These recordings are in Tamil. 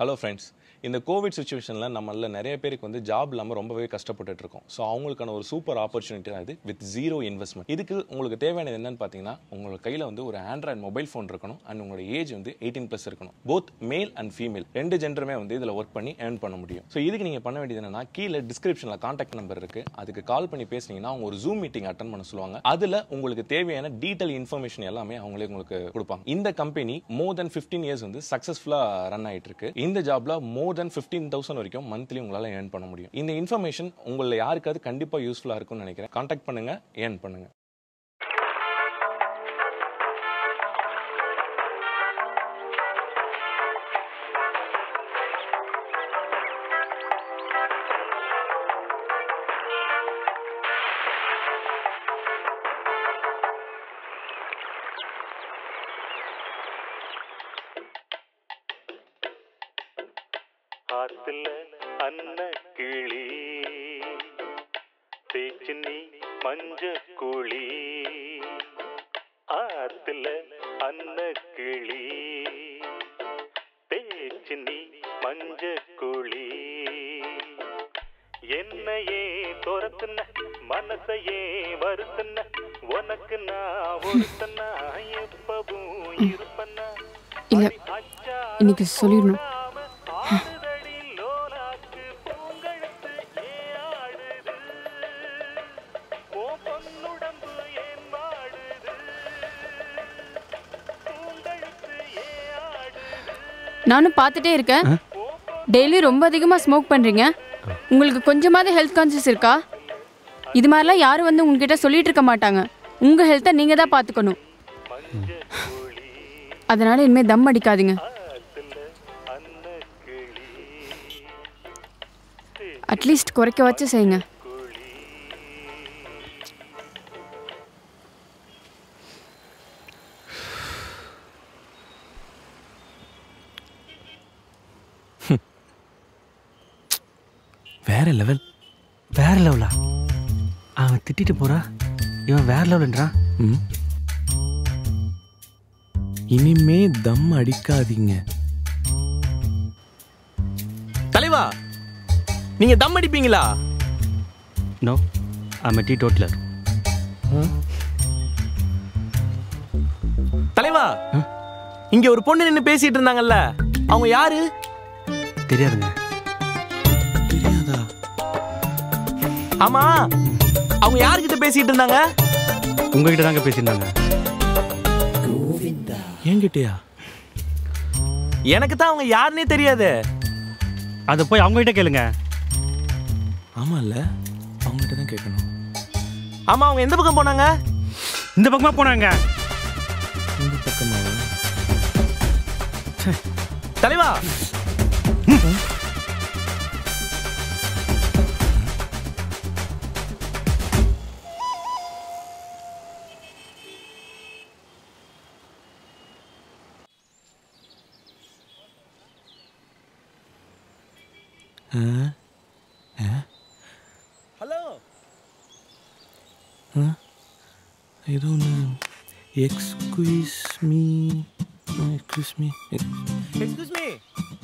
ஹலோ ஃப்ரெண்ட்ஸ் இந்த கோவிட் சுச்சுவேஷனில் நம்மள நிறைய பேருக்கு வந்து ஜாப் இல்லாமல் ரொம்பவே கஷ்டப்பட்டுட்டு இருக்கோம் ஸோ அவங்களுக்கான ஒரு சூப்பர் ஆப்பர்ச்சுனிட்டி தான் இது வித் ஜீரோ இன்வெஸ்ட்மெண்ட் இதுக்கு உங்களுக்கு தேவையானது என்னன்னு பார்த்தீங்கன்னா உங்களோட கையில் வந்து ஒரு ஆண்ட்ராய்ட் மொபைல் ஃபோன் இருக்கணும் அண்ட் உங்களோட ஏஜ் வந்து எயிட்டீன் ப்ளஸ் இருக்கணும் போத் மேல் அண்ட் ஃபீமேல் ரெண்டு ஜெண்டருமே வந்து இதில் ஒர்க் பண்ணி ஏர்ன் பண்ண முடியும் ஸோ இதுக்கு நீங்கள் பண்ண வேண்டியது என்னன்னா கீழே டிஸ்கிரிப்ஷனில் காண்டாக்ட் நம்பர் இருக்குது அதுக்கு கால் பண்ணி பேசுனீங்கன்னா அவங்க ஒரு ஜூம் மீட்டிங் அட்டன் பண்ண சொல்லுவாங்க அதில் உங்களுக்கு தேவையான டீட்டெயில் இன்ஃபர்மேஷன் எல்லாமே அவங்களே உங்களுக்கு கொடுப்பாங்க இந்த company more than fifteen years வந்து சக்ஸஸ்ஃபுல்லாக ரன் ஆயிட்டு இருக்கு இந்த ஜாப்ல மோர் தென் ஃபிஃப்டீன் தௌசண்ட் வரைக்கும் மந்த்லி உங்களால் ஏர்ன் பண்ண முடியும் இந்த இன்ஃபர்மேஷன் உங்களை யாருக்காவது கண்டிப்பாக யூஸ்ஃபுல்லாக இருக்கும்னு நினைக்கிறேன் காண்டாக்ட் பண்ணுங்க ஏர்ன் பண்ணுங்க ஆத்துல அன்ன கிளி தேச்சு நீ மஞ்ச குழி ஆத்துல அன்ன கிளி தேச்சு நீ மஞ்ச குழி என்னையே துரத்துன மனசையே வருத்துன உனக்கு நான் ஒருத்தனா எப்பவும் இருப்பனா இல்ல இன்னைக்கு சொல்லிடணும் ஆடுதடி லோலாக்கு பூங்கழுத்து ஏஆடுது ஓ பொன்னுடம்பு ஏன் வாடுது பூங்கழுத்து ஏஆடுது நானும் பார்த்துட்டே இருக்கேன் டெய்லி ரொம்ப அதிகமாக ஸ்மோக் பண்ணுறீங்க உங்களுக்கு கொஞ்சமாவது ஹெல்த் கான்சியஸ் இருக்கா இது மாதிரிலாம் யாரும் வந்து உங்ககிட்ட சொல்லிட்டு இருக்க மாட்டாங்க உங்கள் ஹெல்த்தை நீங்கள் தான் பார்த்துக்கணும் அதனால இனிமேல் தம் அடிக்காதீங்க அட்லீஸ்ட் குறைக்க வச்சு செய்யுங்க வேற லெவல் வேற லெவலா அவன் திட்டிட்டு போறா இவன் வேற லெவலுன்றான் ம் இனிமே தம் அடிக்காதீங்க தலைவா நீங்க தம் அடிப்பீங்களா நோ ஐம் டீ டோட்லர் தலைவா இங்க ஒரு பொண்ணு நின்னு பேசிட்டு இருந்தாங்கல்ல அவங்க யாரு தெரியாதுங்க தெரியாதா ஆமா அவங்க யார்கிட்ட பேசிட்டு இருந்தாங்க உங்ககிட்ட தாங்க பேசியிருந்தாங்க என்கிட்டயா எனக்கு தான் அவங்க யாருன்னே தெரியாது அதை போய் அவங்க கிட்ட கேளுங்க ஆமா இல்ல அவங்ககிட்ட தான் கேட்கணும் ஆமா அவங்க எந்த பக்கம் போனாங்க இந்த பக்கமா போனாங்க இந்த பக்கமா தலைவா ஹலோ ஏதோ ஒன்று excuse me excuse me excuse me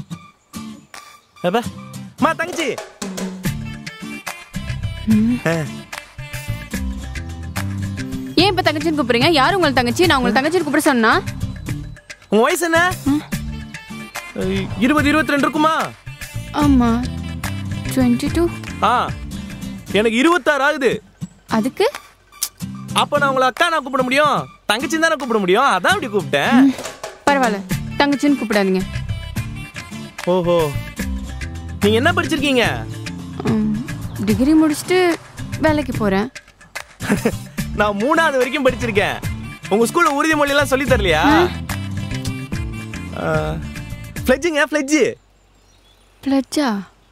அப்பா மா தங்கச்சி ஆ, ஏன் இப்போ தங்கச்சின்னு கூப்பிடுறீங்க யார் உங்களை தங்கச்சி நான் உங்களை தங்கச்சின்னு கூப்பிட சொன்னா உங்க வயசு என்ன இருபது இருபத்தி ரெண்டு இருக்குமா ஆமாம் டுவெண்ட்டி டூ ஆ எனக்கு இருபத்தாறு ஆகுது அதுக்கு அப்ப நான் உங்களை அக்கா நான் கூப்பிட முடியும் தங்கச்சி தானே கூப்பிட முடியும் அதான் அப்படி கூப்பிட்டேன் பரவாயில்ல தங்கச்சின்னு கூப்பிடாதீங்க ஓஹோ நீங்க என்ன படிச்சிருக்கீங்க டிகிரி முடிச்சுட்டு வேலைக்கு போகிறேன் நான் மூணாவது வரைக்கும் படிச்சிருக்கேன் உங்க ஸ்கூல்ல உறுதிமொழி எல்லாம் சொல்லி தரலையா ஃப்ளெட்ஜுங்க ஃப்ளெட்ஜு பிளச்சா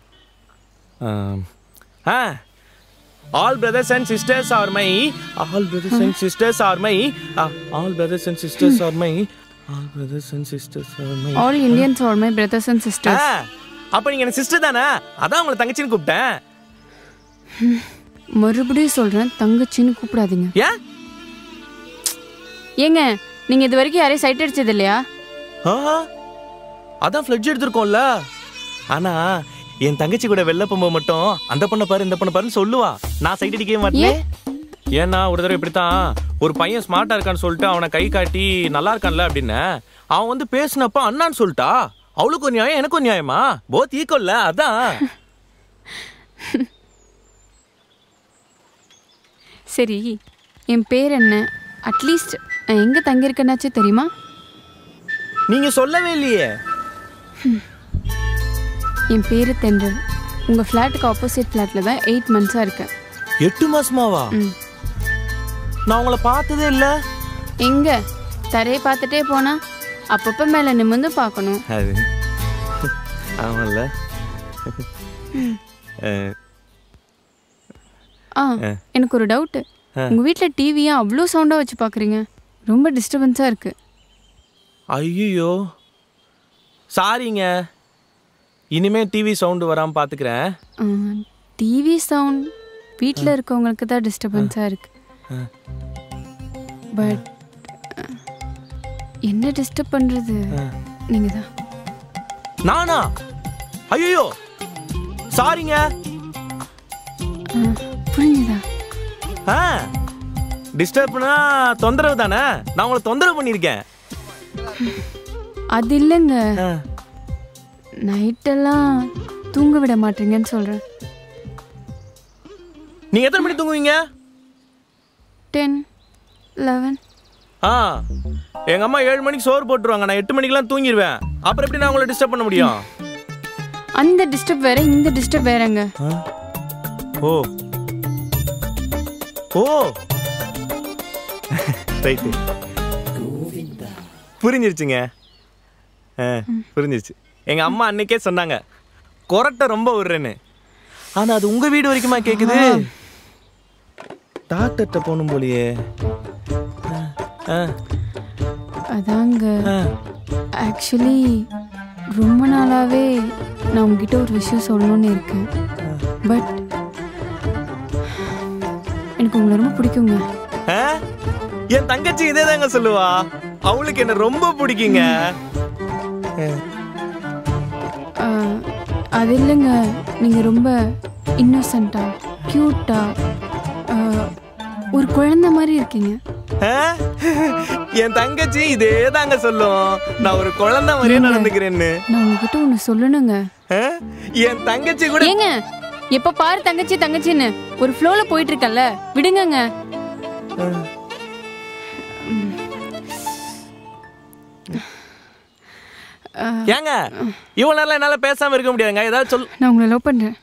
ah all brothers and sisters are my all brothers and sisters are my all brothers and sisters are my all brothers and sisters are my all Indians are my brothers and sisters அப்ப நீங்க எனக்கு சிஸ்டர் தானே அதான் உங்களை தங்கச்சின்னு கூப்பிட்டேன் மறுபடியும் சொல்கிறேன் தங்கச்சின்னு கூப்பிடாதீங்க ஏன் ஏங்க நீங்கள் இது வரைக்கும் யாரையும் சைட் அடிச்சது இல்லையா ஆஹா அதான் ஃப்ளெட்ஜ் எடுத்திருக்கோம்ல ஆனா என் தங்கச்சி கூட வெளில போகும்போது மட்டும் அந்த பொண்ணை பாரு இந்த பொண்ணை பாருன்னு சொல்லுவா நான் சைட் அடிக்கவே மாட்டேன் ஏன்னா ஒரு தடவை இப்படித்தான் ஒரு பையன் ஸ்மார்ட்டா இருக்கான்னு சொல்லிட்டு அவனை கை காட்டி நல்லா இருக்கான்ல அப்படின்னு அவன் வந்து பேசினப்ப அண்ணான்னு சொல்லிட்டா அவளுக்கு ஒரு நியாயம் எனக்கு ஒரு நியாயமா போத் ஈக்குவல்ல அதான் சரி என் பேர் என்ன அட்லீஸ்ட் நான் எங்கே தங்கியிருக்கேன்னாச்சும் தெரியுமா நீங்க சொல்லவே இல்லையே என் பேர் தென்றல் உங்கள் ஃப்ளாட்டுக்கு ஆப்போசிட் ஃப்ளாட்டில் தான் எயிட் மந்த்ஸாக இருக்கேன் எட்டு மாசமாவா ம் நான் உங்களை பார்த்ததே இல்ல எங்கே தரையை பார்த்துட்டே போனா அப்பப்போ மேலே நிமிர்ந்து பார்க்கணும் அது ஆமாம்ல அஹ், ஆ எனக்கு ஒரு டவுட்டு உங்கள் வீட்டில் டிவியை அவ்வளோ சவுண்டாக வச்சு பார்க்குறீங்க ரொம்ப டிஸ்டர்பன்ஸாக இருக்குது ஐயோ சாரிங்க இனிமே டிவி சவுண்டு வராம பாத்துக்கிறேன் டிவி சவுண்ட் வீட்டில் இருக்கவங்களுக்கு தான் டிஸ்டர்பன்ஸாக இருக்கு பட் என்ன டிஸ்டர்ப் பண்ணுறது நீங்கள் தான் நானா ஐயோ சாரிங்க புரிஞ்சுதா ஆ டிஸ்டர்ப்னா தொந்தரவு தானே நான் உங்களை தொந்தரவு பண்ணியிருக்கேன் அது இல்லைங்க ஆ. நைட்டெல்லாம் தூங்க விட மாட்டீங்கன்னு சொல்கிறேன் நீங்க எத்தனை மணி தூங்குவீங்க டென் லெவன் ஆ எங்க அம்மா ஏழு மணிக்கு சோறு போட்டுருவாங்க நான் எட்டு மணிக்கெல்லாம் தூங்கிடுவேன் அப்புறம் எப்படி நான் உங்களை டிஸ்டர்ப் பண்ண முடியும் அந்த டிஸ்டர்ப் வேற இந்த டிஸ்டர்ப் வேறங்க ஆ? ஓ ஓ ரைட்டு புரிஞ்சிருச்சுங்க ஆ புரிஞ்சிருச்சு எங்க அம்மா அன்னைக்கே சொன்னாங்க கொரட்டை ரொம்ப விடுறேன்னு ஆனா அது உங்க வீடு வரைக்குமா கேக்குது டாக்டர்கிட்ட போகணும் போலியே ஆ, ஆ, அதாங்க ஆ. ஆக்சுவலி ரொம்ப நாளாவே நான் உங்ககிட்ட ஒரு விஷயம் சொல்லணும்னு இருக்கேன் பட் எனக்கு உங்களை ரொம்ப பிடிக்குங்க ஆ? என் தங்கச்சி இதே தாங்க சொல்லுவா அவளுக்கு என்ன ரொம்ப பிடிக்குங்க ஆஹ், அது இல்லைங்க நீங்கள் ரொம்ப இன்னோசண்டா க்யூட்டா ஒரு குழந்தை மாதிரி இருக்கீங்க ஆ? என் தங்கச்சி இதே தாங்க சொல்லும் நான் ஒரு குழந்தை மாதிரியே நடந்துக்கிறேன்னு நான் உங்ககிட்ட ஒன்று சொல்லணுங்க ஆ? என் தங்கச்சி கூட ஏங்க எப்போ பாரு தங்கச்சி தங்கச்சின்னு ஒரு ஃப்ளோவில் போயிட்டு இருக்கல்ல விடுங்கங்க ஏங்க இவ்வளவு நேரம் என்னால பேசாம இருக்க முடியாதுங்க ஏதாவது சொல் நான் உங்களை லவ் பண்ணுறேன்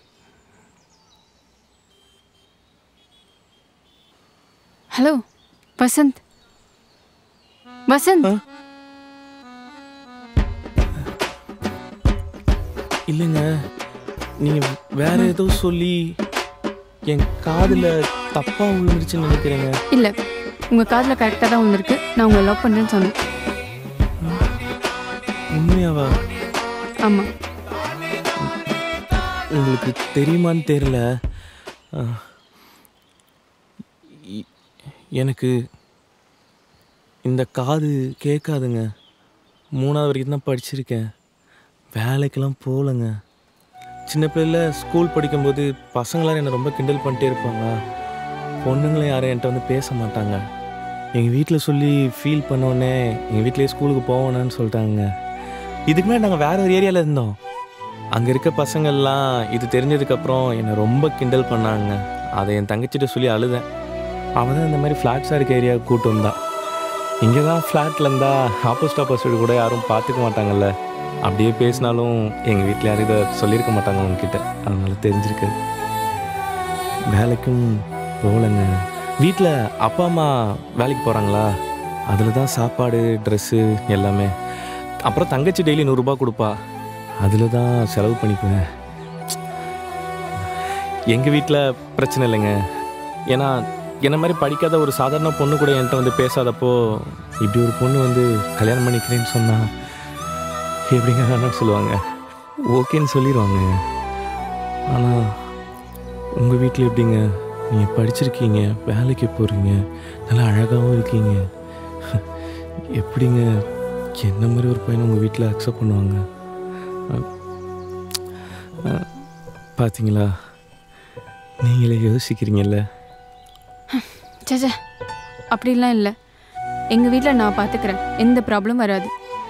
ஹலோ வசந்த் வசந்த் இல்லைங்க நீங்க வேற ஏதோ சொல்லி என் காதுல தப்பா விழுந்துருச்சுன்னு நினைக்கிறேங்க இல்லை உங்கள் காதில் கரெக்டாக தான் ஒன்று இருக்கு நான் உங்களை லவ் பண்ணுறேன்னு சொன்னேன் உண்மையாவா ஆமாம் உங்களுக்கு தெரியுமான்னு தெரியல ஆ. இ- எனக்கு இந்த காது கேட்காதுங்க மூணாவது வரைக்கும் தான் படிச்சிருக்கேன் வேலைக்கெல்லாம் போகலங்க சின்ன பிள்ளைல ஸ்கூல் படிக்கும்போது பசங்களாம் என்னை ரொம்ப கிண்டல் பண்ணிட்டே இருப்பாங்க பொண்ணுங்களும் யாரும் என்கிட்ட வந்து பேச மாட்டாங்க எங்கள் வீட்டில் சொல்லி ஃபீல் பண்ணோடனே எங்கள் வீட்டிலேயே ஸ்கூலுக்கு போவேணான்னு சொல்லிட்டாங்க இதுக்கு முன்னாடி நாங்கள் வேற ஒரு ஏரியாவில் இருந்தோம் அங்கே இருக்க பசங்கள்லாம் இது தெரிஞ்சதுக்கப்புறம் என்னை ரொம்ப கிண்டல் பண்ணாங்க அதை என் தங்கச்சிட்ட சொல்லி அழுதேன் அவள் தான் இந்த மாதிரி ஃப்ளாட்ஸாக இருக்க ஏரியாவுக்கு கூட்டு வந்தா இங்கே தான் ஃப்ளாட்டில் இருந்தால் ஆப்போசிட் ஆப்போசிட் கூட யாரும் பார்த்துக்க மாட்டாங்கல்ல அப்படியே பேசினாலும் எங்கள் வீட்டில் யாரும் இதை சொல்லியிருக்க மாட்டாங்க உங்ககிட்ட அதனால தெரிஞ்சிருக்காது வேலைக்கும் போகலைங்க வீட்டில் அப்பா அம்மா வேலைக்கு போகிறாங்களா அதில் தான் சாப்பாடு ட்ரெஸ்ஸு எல்லாமே அப்புறம் தங்கச்சி டெய்லி நூறுரூபா கொடுப்பா அதில் தான் செலவு பண்ணிக்குவேன் எங்கள் வீட்டில் பிரச்சனை இல்லைங்க ஏன்னா என்ன மாதிரி படிக்காத ஒரு சாதாரண பொண்ணு கூட என்கிட்ட வந்து பேசாதப்போ இப்படி ஒரு பொண்ணு வந்து கல்யாணம் பண்ணிக்கிறேன்னு சொன்னா எப்படிங்க வேணாம்னு சொல்லுவாங்க ஓகேன்னு சொல்லிடுவாங்க ஆனால் உங்கள் வீட்டில் எப்படிங்க நீங்கள் படிச்சிருக்கீங்க வேலைக்கு போகிறீங்க நல்லா அழகாகவும் இருக்கீங்க எப்படிங்க என்ன மாதிரி ஒரு பையனை உங்கள் வீட்டில் அக்செப்ட் பண்ணுவாங்க பார்த்தீங்களா நீங்களே யோசிக்கிறீங்கல்ல சேச்சே அப்படிலாம் இல்லை எங்கள் வீட்டில் நான் பார்த்துக்கிறேன் எந்த ப்ராப்ளம் வராது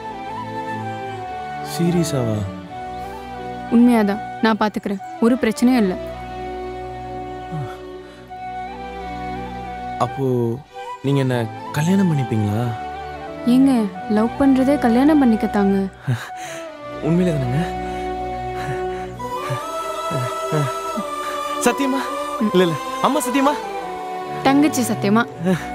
சீரியஸாவா உண்மையாதான் நான் பார்த்துக்கிறேன் ஒரு பிரச்சனையும் இல்லை அப்போ நீங்கள் என்ன கல்யாணம் பண்ணிப்பீங்களா ஏங்க லவ் பண்ணுறதே கல்யாணம் பண்ணிக்கத்தாங்க உண்மையிலே தானேங்க சத்தியமா இல்லை இல்லை அம்மா சத்தியமா தங்கச்சி சத்தியமா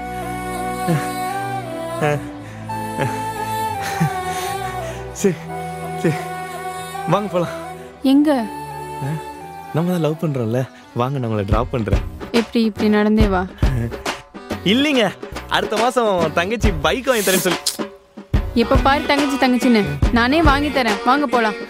சரி சரி வாங்க போகலாம் எங்க நம்ம தான் லவ் பண்ணுறோம்ல வாங்க நான் உங்களை ட்ராப் பண்ணுறேன் எப்படி இப்படி நடந்தே வா இல்லைங்க அடுத்த மாதம் தங்கச்சி பைக் வாங்கி தரேன்னு சொல்லி எப்போ பாரு தங்கச்சி தங்கச்சின்னு நானே வாங்கி தரேன் வாங்க போலாம்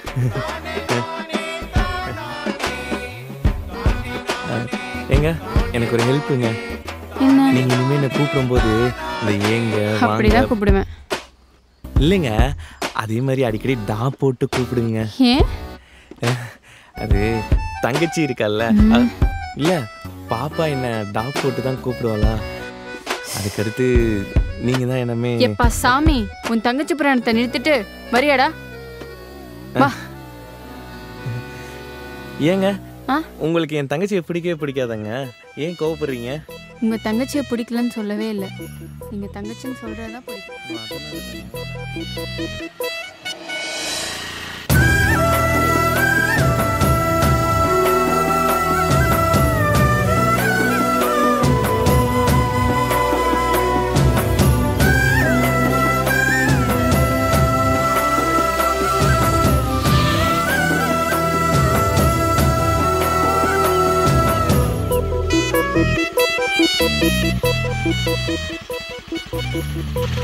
ஏங்க எனக்கு ஒரு ஹெல்ப்புங்க என்ன நீங்கள் இனிமேல் என்ன கூப்பிடும்போது இந்த ஏங்க வாங்க அப்படிதான் கூப்பிடுவேன் இல்லைங்க அதே மாதிரி அடிக்கடி டா போட்டு கூப்பிடுங்க ஏன் அது தங்கச்சி இருக்கல்ல அது- இல்ல பாப்பா என்ன டா போட்டு தான் கூப்பிடுவாளா அதுக்கடுத்து நீங்க தான் என்னமே எப்பா சாமி உன் தங்கச்சி புராணத்தை நிறுத்திட்டு வரியாடா வா ஏங்க ஆ? உங்களுக்கு என் தங்கச்சியை பிடிக்கவே பிடிக்காதங்க ஏன் கோவப்படுறீங்க உங்க தங்கச்சியை பிடிக்கலன்னு சொல்லவே இல்லை நீங்க தங்கச்சின்னு சொல்றதா பிடிக்கும்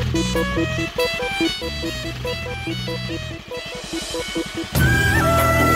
ஆ